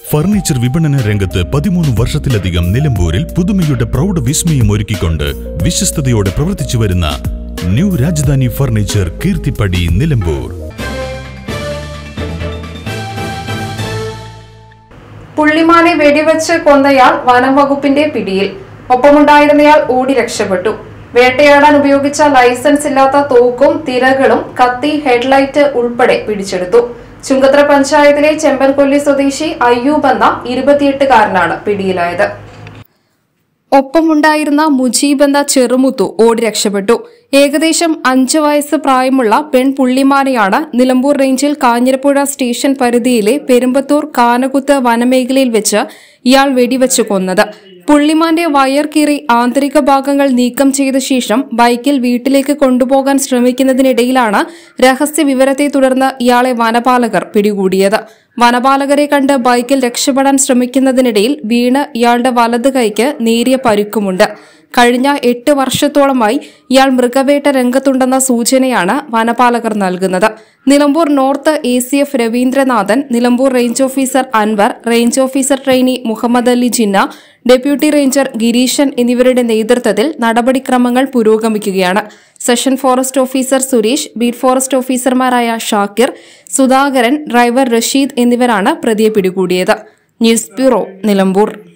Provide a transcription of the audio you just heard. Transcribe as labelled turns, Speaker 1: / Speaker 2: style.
Speaker 1: furniture വിപണന രംഗത്ത് പതിമൂന്ന് വർഷത്തിലധികം നിലമ്പൂരിൽ പുതുമയുടെ പ്രൗഢ വിസ്മയം ഒരുക്കിക്കൊണ്ട് വിശ്വസ്തയോടെ പ്രവർത്തിച്ചു വരുന്ന ന്യൂ രാജധാനി ഫർണിച്ചർ കീർത്തിപ്പടി നിലമ്പൂർ
Speaker 2: പുള്ളിമാനെ വെടിവെച്ച് കൊന്നയാൾ വനം വകുപ്പിന്റെ പിടിയിൽ ഒപ്പമുണ്ടായിരുന്നയാൾ ഓടി രക്ഷപ്പെട്ടു വേട്ടയാടാൻ ഉപയോഗിച്ച ലൈസൻസ് ഇല്ലാത്ത തോക്കും തിരകളും കത്തി ഹെഡ്ലൈറ്റ് ഉൾപ്പെടെ പിടിച്ചെടുത്തു ചുങ്കത്ര പഞ്ചായത്തിലെ ചെമ്പൻകൊല്ലി സ്വദേശി അയ്യൂബ് എന്ന ഇരുപത്തിയെട്ടുകാരനാണ് പിടിയിലായത് ഒപ്പമുണ്ടായിരുന്ന മുജീബ് എന്ന ചെറുമുത്തു ഓടി രക്ഷപ്പെട്ടു ഏകദേശം അഞ്ച് വയസ്സ് പ്രായമുള്ള പെൺ പുള്ളിമാനെയാണ് നിലമ്പൂർ റേഞ്ചിൽ കാഞ്ഞിരപ്പുഴ സ്റ്റേഷൻ പരിധിയിലെ പെരുമ്പത്തൂർ കാനകുത്ത് വനമേഖലയിൽ വെച്ച് ഇയാൾ വെടിവെച്ച് കൊന്നത് പുള്ളിമാന്റെ വയർ കീറി ആന്തരിക ഭാഗങ്ങൾ നീക്കം ചെയ്ത ശേഷം ബൈക്കിൽ വീട്ടിലേക്ക് കൊണ്ടുപോകാൻ ശ്രമിക്കുന്നതിനിടയിലാണ് രഹസ്യ വിവരത്തെ തുടർന്ന് ഇയാളെ വനപാലകർ പിടികൂടിയത് വനപാലകരെ കണ്ട് ബൈക്കിൽ രക്ഷപ്പെടാൻ ശ്രമിക്കുന്നതിനിടയിൽ വീണ് ഇയാളുടെ വലത് കൈക്ക് നേരിയ പരുക്കുമുണ്ട് കഴിഞ്ഞ എട്ട് വർഷത്തോളമായി ഇയാൾ മൃഗവേട്ട രംഗത്തുണ്ടെന്ന സൂചനയാണ് വനപാലകർ നൽകുന്നത് Nilambur north A C F Raveendranathan Nilambur range officer Anvar range officer trainee Muhammad Ali Jinna deputy ranger Gireeshan എന്നിവരുടെ നേതൃത്വത്തിൽ നടപടിക്രമങ്ങൾ പുരോഗമിക്കുകയാണ് section forest officer Suresh beat forest ഓഫീസർമാരായ ഷാക്കിർ സുധാകരൻ ഡ്രൈവർ റഷീദ് എന്നിവരാണ് പ്രതിയെ പിടികൂടിയത് ന്യൂസ് ബ്യൂറോ നിലമ്പൂർ